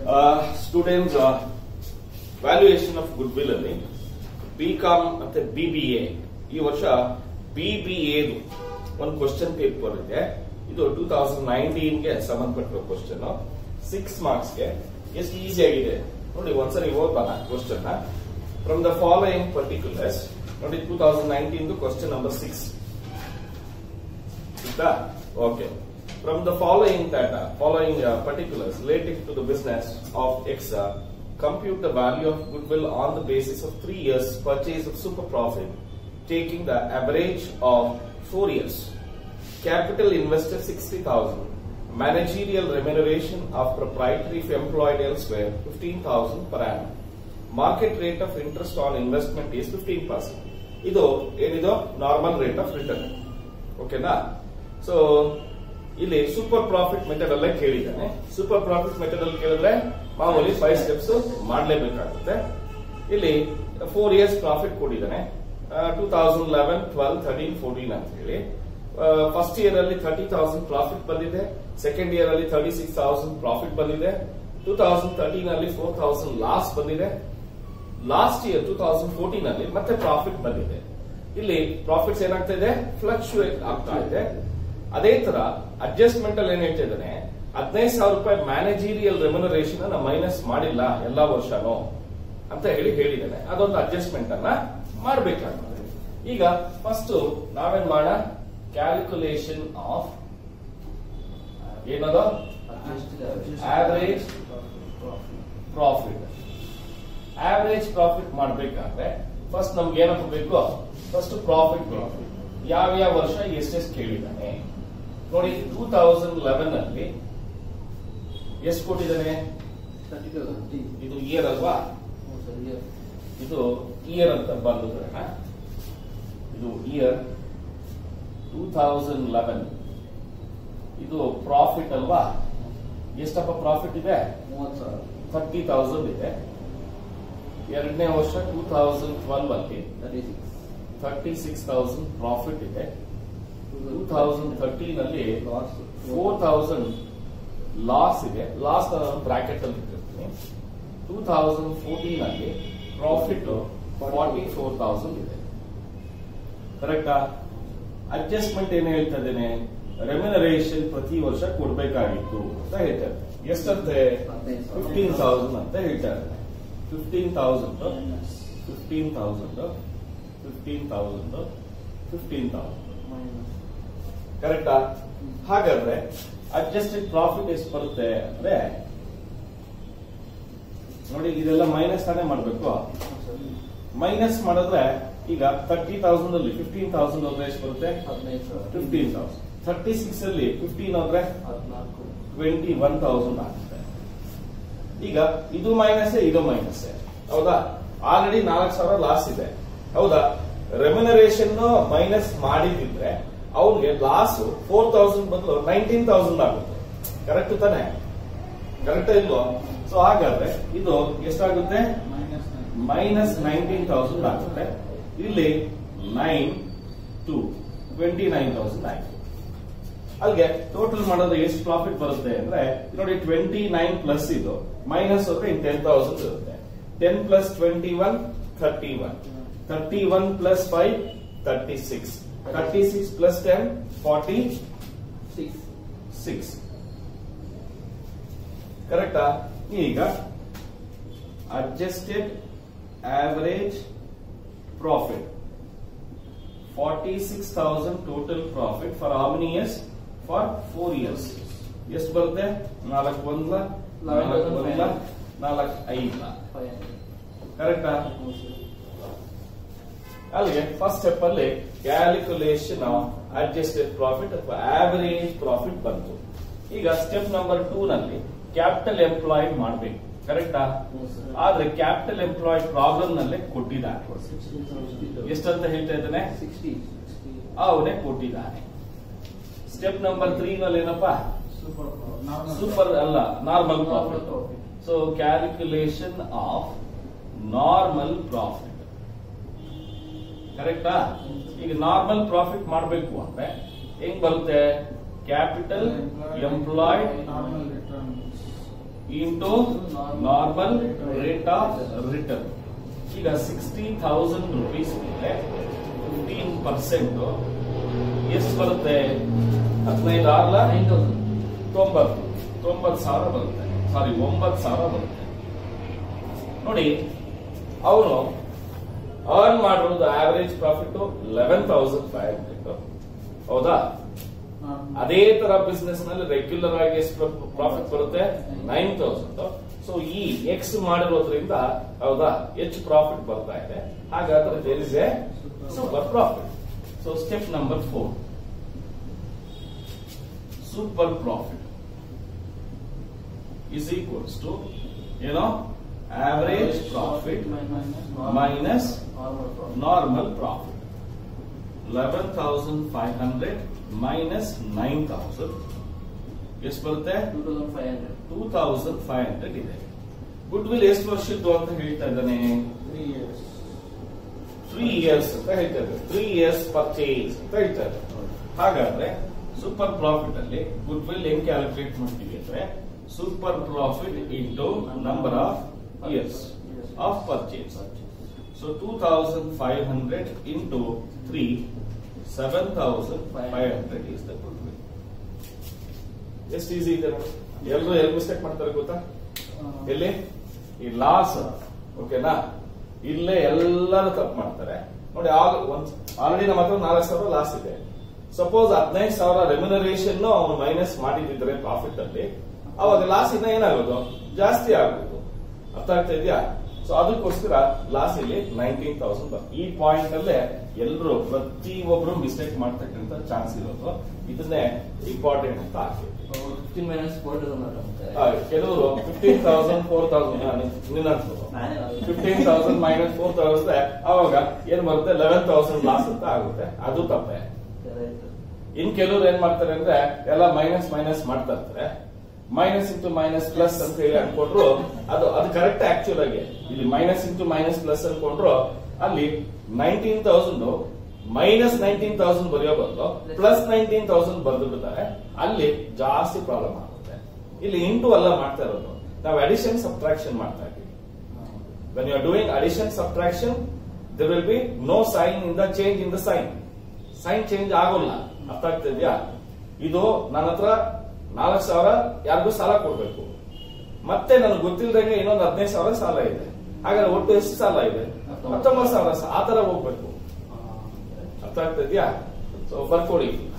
Students valuation of goodwill ಅಲ್ಲಿ B com ಮತ್ತೆ B B A ಈ ವರ್ಷ ಬಿ ಬಿ ಎದು ಒಂದು ಕ್ವಶನ್ ಪೇಪರ್ ಇದೆ ಇದು ಟೂ ತೌಸಂಡ್ ನೈನ್ಟೀನ್ಗೆ ಸಂಬಂಧಪಟ್ಟಿರೋ ಕ್ವಶನ್ ಸಿಕ್ಸ್ ಮಾರ್ಕ್ಸ್ಗೆ ಎಷ್ಟು ಈಸಿ ಆಗಿದೆ ನೋಡಿ ಒಂದ್ಸರಿ ಓದ್ಬಾನ question from the following particulars ನೋಡಿ two thousand nineteen question number six Okay. From the following data, following uh, particulars relating to the business of Exa, compute the value of goodwill on the basis of three years purchase of super profit, taking the average of four years. Capital invested 60,000. Managerial remuneration of proprietary if employed elsewhere 15,000 per annum. Market rate of interest on investment is 15%. ಇದು ಏನಿದು normal rate of return ಓಕೆನಾ so ಇಲ್ಲಿ super profit method ಅಲ್ಲೇ ಕೇಳಿದ್ದಾನೆ super profit method ಅಲ್ಲಿ ಕೇಳಿದ್ರೆ ಮಾಮೂಲಿ five steps ಮಾಡಲೇಬೇಕಾಗುತ್ತೆ ಇಲ್ಲಿ ಫೋರ್ ಇಯರ್ಸ್ ಪ್ರಾಫಿಟ್ ಕೊಟ್ಟಿದ್ದಾನೆ two thousand eleven twelve thirteen fourteen ಅಂತ ಹೇಳಿ ಫಸ್ಟ್ ಇಯರ್ ಅಲ್ಲಿ ಥರ್ಟಿ ತೌಸಂಡ್ ಪ್ರಾಫಿಟ್ ಬಂದಿದೆ ಸೆಕೆಂಡ್ ಇಯರ್ ಅಲ್ಲಿ ಥರ್ಟಿ ಸಿಕ್ಸ್ ತೌಸಂಡ್ ಪ್ರಾಫಿಟ್ ಬಂದಿದೆ ಟೂ ತೌಸಂಡ್ ತರ್ಟೀನ್ ಅಲ್ಲಿ ಫೋರ್ ತೌಸಂಡ್ ಲಾಸ್ ಬಂದಿದೆ last year two thousand fourteen ಅಲ್ಲಿ ಮತ್ತೆ ಪ್ರಾಫಿಟ್ ಬಂದಿದೆ ಇಲ್ಲಿ ಪ್ರಾಫಿಟ್ಸ್ ಏನಾಗ್ತಾ ಇದೆ ಫ್ಲಕ್ಚುಯೇಟ್ ಆಗ್ತಾ ಇದೆ ಅದೇ ತರ ಅಡ್ಜಸ್ಟ್ಮೆಂಟ್ ಅಲ್ಲಿ ಏನ್ ಹೇಳ್ತಾ ಇದ್ದಾನೆ ಹದಿನೈದು ಸಾವಿರ ರೂಪಾಯಿ ಮ್ಯಾನೇಜೀರಿಯಲ್ ರೆಮ್ಯುನರೇಷನ್ ಅನ್ನ ಮೈನಸ್ ಮಾಡಿಲ್ಲ ಎಲ್ಲಾ ವರ್ಷನೂ ಅಂತ ಹೇಳಿ ಹೇಳಿದ್ದಾನೆ ಅದೊಂದು ಅಡ್ಜಸ್ಟ್ಮೆಂಟ್ ಅನ್ನ ಮಾಡಬೇಕಾಗ್ತದೆ ಈಗ ಫಸ್ಟ್ ನಾವೇನ್ ಮಾಡ ಕ್ಯಾಲ್ಕುಲೇಷನ್ ಆಫ್ ಏನದು ಆವರೇಜ್ ಪ್ರಾಫಿಟ್ ಆವರೇಜ್ ಪ್ರಾಫಿಟ್ ಮಾಡಬೇಕಾದ್ರೆ ಫಸ್ಟ್ ನಮ್ಗೆ ಏನಪ್ಪ ಬೇಕು ಫಸ್ಟ್ ಪ್ರಾಫಿಟ್ ಬೇಕು ಯಾವ ಯಾವ ವರ್ಷ ಎಷ್ಟೆಷ್ಟು ಕೇಳಿದ್ದಾನೆ ನೋಡಿ ಟೂ ತೌಸಂಡ್ ಲೆವೆನ್ ಅಲ್ಲಿ ಎಷ್ಟು ಕೊಟ್ಟಿದ್ದಾನೆ ಇದು ಇಯರ್ ಅಲ್ವಾ ಇದು ಇಯರ್ ಅಂತ ಬಂದಿದ್ರೆ ಇದು ಇಯರ್ ಟೂ ತೌಸಂಡ್ ಲೆವೆನ್ ಇದು ಪ್ರಾಫಿಟ್ ಅಲ್ವಾ ಎಷ್ಟಪ್ಪ ಪ್ರಾಫಿಟ್ ಇದೆ ಥರ್ಟಿ ತೌಸಂಡ್ ಇದೆ ಎರಡನೇ ವರ್ಷ ಟೂ ತೌಸಂಡ್ ಟ್ವೆಲ್ವ್ ಅಲ್ಲಿ ಥರ್ಟಿ ಸಿಕ್ಸ್ ತೌಸಂಡ್ ಪ್ರಾಫಿಟ್ ಇದೆ ಟೂ ತೌಸಂಡ್ ಥರ್ಟೀನ್ ಅಲ್ಲಿ ಫೋರ್ ತೌಸಂಡ್ ಲಾಸ್ ಇದೆ ಲಾಸ್ ನಾನು ಬ್ರಾಕೆಟ್ ಅಲ್ಲಿ ಇಟ್ಟಿರ್ತೀನಿ ಟೂ ತೌಸಂಡ್ ಫೋರ್ಟೀನ್ ಅಲ್ಲಿ ಪ್ರಾಫಿಟ್ ಫಾರ್ಟಿ ಫೋರ್ ತೌಸಂಡ್ ಇದೆ ಕರೆಕ್ಟಾ ಅಡ್ಜಸ್ಟ್ಮೆಂಟ್ ಏನ್ ಹೇಳ್ತಾ ಇದ್ದೇನೆ ರೆಮ್ಯುನರೇಷನ್ ಪ್ರತಿ ವರ್ಷ ಕೊಡ್ಬೇಕಾಗಿತ್ತು ಅಂತ ಹೇಳ್ತಾರೆ ಎಷ್ಟಂತೆ ಫಿಫ್ಟೀನ್ ತೌಸಂಡ್ ಅಂತ ಹೇಳ್ತಾರೆ fifteen thousand fifteen thousand fifteen thousand fifteen thousand ಕರೆಕ್ಟಾ ಹಾಗಾದ್ರೆ ಅಡ್ಜಸ್ಟೆಡ್ ಪ್ರಾಫಿಟ್ ಎಷ್ಟು ಬರುತ್ತೆ ಅಂದ್ರೆ ನೋಡಿ ಇದೆಲ್ಲ ಮೈನಸ್ ತಾನೇ ಮಾಡ್ಬೇಕು ಮೈನಸ್ ಮಾಡಿದ್ರೆ ಈಗ ತರ್ಟಿ ತೌಸಂಡ್ ಅಲ್ಲಿ ಫಿಫ್ಟೀನ್ ತೌಸಂಡ್ ಹೋದ್ರೆ ಎಷ್ಟು ಬರುತ್ತೆ ಫಿಫ್ಟೀನ್ ತೌಸಂಡ್ ಥರ್ಟಿ ಸಿಕ್ಸ್ ಅಲ್ಲಿ ಫಿಫ್ಟೀನ್ ಹೋದ್ರೆ ಟ್ವೆಂಟಿ ಒನ್ ತೌಸಂಡ್ ಆಗುತ್ತೆ ಈಗ ಇದು ಮೈನಸ್ ಇದು ಮೈನಸ್ ಹೌದಾ ಆಲ್ರೆಡಿ ನಾಲ್ಕು ಸಾವಿರ ಲಾಸ್ ಇದೆ ಹೌದಾ ರೆಮ್ಯುನರೇಷನ್ ಮೈನಸ್ ಮಾಡಿದ್ರೆ ಅವ್ನಿಗೆ ಲಾಸ್ ಫೋರ್ ತೌಸಂಡ್ ಬದಲು ನೈನ್ಟೀನ್ ತೌಸಂಡ್ ಆಗುತ್ತೆ ಕರೆಕ್ಟ್ ತಾನೆ ಕರೆಕ್ಟ್ ಇಲ್ವೋ ಸೊ ಹಾಗಾದ್ರೆ ಇದು ಎಷ್ಟಾಗುತ್ತೆ ಮೈನಸ್ ನೈನ್ಟೀನ್ ತೌಸಂಡ್ ಆಗುತ್ತೆ ಇಲ್ಲಿ nine to twenty nine thousand ಆಯ್ತು ಅಲ್ಲಿಗೆ ಟೋಟಲ್ ಮಾಡಿದ್ರೆ ಎಷ್ಟು ಪ್ರಾಫಿಟ್ ಬರುತ್ತೆ ಅಂದ್ರೆ ನೋಡಿ ಟ್ವೆಂಟಿ ನೈನ್ ಪ್ಲಸ್ ಇದು ಮೈನಸ್ ಹೋದ್ರೆ ಇನ್ ಟೆನ್ ತೌಸಂಡ್ ಇರುತ್ತೆ ten plus twenty one thirty one thirty one plus five thirty six thirty six plus ten forty six ಕರೆಕ್ಟಾ ಈಗ adjusted average profit forty six thousand total profit for how many years for four years ಎಷ್ಟು ಬರುತ್ತೆ ನಾಲ್ಕು ಒಂದ್ಲ ನಾಲ್ಕು ಒಂದ್ಲ ನಾಲ್ಕು ಐದ್ಲ ಕರೆಕ್ಟಾ ಅಲ್ಲಿಗೆ ಫಸ್ಟ್ ಸ್ಟೆಪ್ ಅಲ್ಲಿ ಕ್ಯಾಲ್ಕುಲೇಷನ್ ಆಫ್ ಅಡ್ಜಸ್ಟೆಡ್ ಪ್ರಾಫಿಟ್ ಅಥವಾ ಆವರೇಜ್ ಪ್ರಾಫಿಟ್ ಬಂತು ಈಗ ಸ್ಟೆಪ್ ನಂಬರ್ ಟೂ ನಲ್ಲಿ ಕ್ಯಾಪಿಟಲ್ ಎಂಪ್ಲಾಯ್ಡ್ ಮಾಡಬೇಕು ಕರೆಕ್ಟಾ ಆದ್ರೆ ಕ್ಯಾಪಿಟಲ್ ಎಂಪ್ಲಾಯ್ಡ್ ಪ್ರಾಬ್ಲಮ್ ನಲ್ಲೇ ಕೊಟ್ಟಿದ್ದಾರೆ ಎಷ್ಟಂತ ಹೇಳ್ತಾ ಇದ್ದಾನೆ ಅವನೇ ಕೊಟ್ಟಿದ್ದಾನೆ ಸ್ಟೆಪ್ ನಂಬರ್ ತ್ರೀ ನಲ್ಲಿ ಏನಪ್ಪಾ ಸೂಪರ್ ಅಲ್ಲ normal profit so calculation of normal profit ಕರೆಕ್ಟಾ ಈಗ ನಾರ್ಮಲ್ ಪ್ರಾಫಿಟ್ ಮಾಡಬೇಕು ಅಂದ್ರೆ ಹೆಂಗ್ ಬರುತ್ತೆ capital employed into normal rate of return ಈಗ ಸಿಕ್ಸ್ಟಿ ಥೌಸಂಡ್ ರುಪೀಸ್ ಮೇಲೆ ಫಿಫ್ಟೀನ್ ಪರ್ಸೆಂಟ್ ಎಷ್ಟು ಬರುತ್ತೆ ಹದಿನೈದು ಆರ್ಲ ನೈನ್ ತೌಸಂಡ್ ತೊಂಬತ್ತು ತೊಂಬತ್ತು ಸಾವಿರ ಬರುತ್ತೆ ಸಾರಿ ಒಂಬತ್ತು ಸಾವಿರ ಬರುತ್ತೆ ನೋಡಿ ಅವನು ಅರ್ನ್ ಮಾಡಿರೋದು average profit eleven thousand five hundred ಹೌದಾ ಅದೇ ತರ ಬಿಸ್ನೆಸ್ ನಲ್ಲಿ ರೆಗ್ಯುಲರ್ ಆಗಿ ಎಷ್ಟು ಪ್ರಾಫಿಟ್ ಬರುತ್ತೆ ನೈನ್ ತೌಸಂಡ್ ಸೊ ಈ ಎಕ್ಸ್ ಮಾಡಿರೋದ್ರಿಂದ ಹೌದಾ ಹೆಚ್ಚು ಪ್ರಾಫಿಟ್ ಬರ್ತಾ ಇದೆ ಹಾಗಾದ್ರೆ there is a super profit so step number four super profit is equals to you know average profit minus normal profit 11500 minus 9000 ಎಷ್ಟು ಬರುತ್ತೆ two thousand five hundred two thousand five hundred ಇದೆ goodwill ಎಷ್ಟು ವರ್ಷದ್ದು ಅಂತ ಹೇಳ್ತಾ ಇದ್ದಾನೆ three years three years ಅಂತ ಹೇಳ್ತಾ ಇದ್ದಾರೆ ತ್ರೀ ಇಯರ್ಸ್ ಪರ್ಚೇಸ್ ಅಂತ ಹೇಳ್ತಾ ಇದ್ದಾರೆ ಹಾಗಾದ್ರೆ ಸೂಪರ್ ಪ್ರಾಫಿಟ್ ಅಲ್ಲಿ ಗುಡ್ ವಿಲ್ ಹೆಂಗ್ ಕ್ಯಾಲ್ಕುಲೇಟ್ ಮಾಡ್ತೀವಿ ಅಂದ್ರೆ super profit into number of years of purchase so two thousand five hundred into three seven thousand five hundred is the goodwill ಎಷ್ಟು easy ಇದೆ ನೋಡಿ ಎಲ್ಲರೂ ಎಲ್ಲಿ ಮಿಸ್ಟೇಕ್ ಮಾಡ್ತಾರೆ ಗೊತ್ತಾ ಎಲ್ಲಿ ಈ ಲಾಸ್ ಓಕೆನಾ ಇಲ್ಲೇ ಎಲ್ಲರೂ ತಪ್ಪು ಮಾಡ್ತಾರೆ ನೋಡಿ ಒಂದ್ ಆಲ್ರೆಡಿ ನಮ್ಮ ಹತ್ರ ನಾಲ್ಕು ಸಾವಿರ ಲಾಸ್ ಇದೆ ಸಪೋಸ್ ಹದಿನೈದು ಸಾವಿರ ರೆಮ್ಯುನರೇಷನ್ ಅವನು ಮೈನಸ್ ಮಾಡಿದ್ರೆ ಪ್ರಾಫಿಟ್ ಅಲ್ಲಿ ಅವಾಗ ಲಾಸ್ ಇನ್ನ ಏನಾಗೋದು ಜಾಸ್ತಿ ಆಗೋದು ಅರ್ಥ ಆಗ್ತಾ ಇದೆಯಾ ಸೊ ಅದಕ್ಕೋಸ್ಕರ ಲಾಸ್ ಇಲ್ಲಿ ನೈನ್ಟೀನ್ ತೌಸಂಡ್ ಈ ಪಾಯಿಂಟ್ ಅಲ್ಲೇ ಎಲ್ಲರೂ ಪ್ರತಿ ಒಬ್ರು ಮಿಸ್ಟೇಕ್ ಮಾಡ್ತಕ್ಕಂತ ಚಾನ್ಸ್ ಇರೋದು ಇದನ್ನೇ ಇಂಪಾರ್ಟೆಂಟ್ ಅಂತ ಆಗ್ತದೆ ಫಿಫ್ಟೀನ್ ಮೈನಸ್ ಫೋರ್ ತೌಸಂಡ್ ಆ, ಕೆಲವರು ಫಿಫ್ಟೀನ್ ತೌಸಂಡ್ ಫೋರ್ ತೌಸಂಡ್ ನಿನ್ನ fifteen thousand minus four thousand ಅವಾಗ ಏನ್ ಬರುತ್ತೆ ಲೆವೆನ್ ತೌಸಂಡ್ ಲಾಸ್ ಅಂತ ಆಗುತ್ತೆ ಅದು ತಪ್ಪೆ ಇನ್ ಕೆಲವ್ರು ಏನ್ ಮಾಡ್ತಾರೆ ಅಂದ್ರೆ ಎಲ್ಲ ಮೈನಸ್ ಮೈನಸ್ ಮಾಡ್ತಾ ಇರ್ತಾರೆ ಮೈನಸ್ ಇಂಟು ಮೈನಸ್ ಪ್ಲಸ್ ಅಂತ ಹೇಳಿ ಅನ್ಕೊಂಡ್ರು ಅದು ಅದು ಕರೆಕ್ಟ್ ಆಕ್ಚುಲ್ ಆಗಿ ಇಲ್ಲಿ ಮೈನಸ್ ಇಂಟು ಮೈನಸ್ ಪ್ಲಸ್ ಅನ್ಕೊಂಡ್ರು ಅಲ್ಲಿ nineteen thousand minus nineteen thousand ಬರೆಯೋ ಬದಲು ಪ್ಲಸ್ ನೈನ್ಟೀನ್ ತೌಸಂಡ್ ಬರೆದು ಬಿಡ್ತಾರೆ ಅಲ್ಲಿ ಜಾಸ್ತಿ ಪ್ರಾಬ್ಲಮ್ ಆಗುತ್ತೆ ಇಲ್ಲಿ ಇಂಟು ಎಲ್ಲ ಮಾಡ್ತಾ ಇರೋದು ನಾವು ಅಡಿಷನ್ ಸಬ್ಟ್ರಾಕ್ಷನ್ ಮಾಡ್ತಾ ಇದ್ದೀವಿ when you are doing addition subtraction there will be no sign in the change in the sign sign change ಆಗೋಲ್ಲ ಅರ್ಥ ಆಗ್ತಿದ್ಯಾ ಇದು ನನ್ನ ಹತ್ರ ನಾಲ್ಕು ಸಾವಿರ ಯಾರಿಗೂ ಸಾಲ ಕೊಡ್ಬೇಕು ಮತ್ತೆ ನನಗೆ ಗೊತ್ತಿಲ್ಲದಂಗೆ ಇನ್ನೊಂದು ಹದಿನೈದು ಸಾವಿರ ಸಾಲ ಇದೆ ಹಾಗಾದ್ರೆ ಒಟ್ಟು ಎಷ್ಟು ಸಾಲ ಇದೆ ಹತ್ತೊಂಬತ್ತು ಸಾವಿರ ಸಾ- ಆ ತರ ಹೋಗ್ಬೇಕು ಅರ್ಥ ಆಗ್ತಿದ್ಯಾ ಸೊ ಬರ್ಕೊಡಿ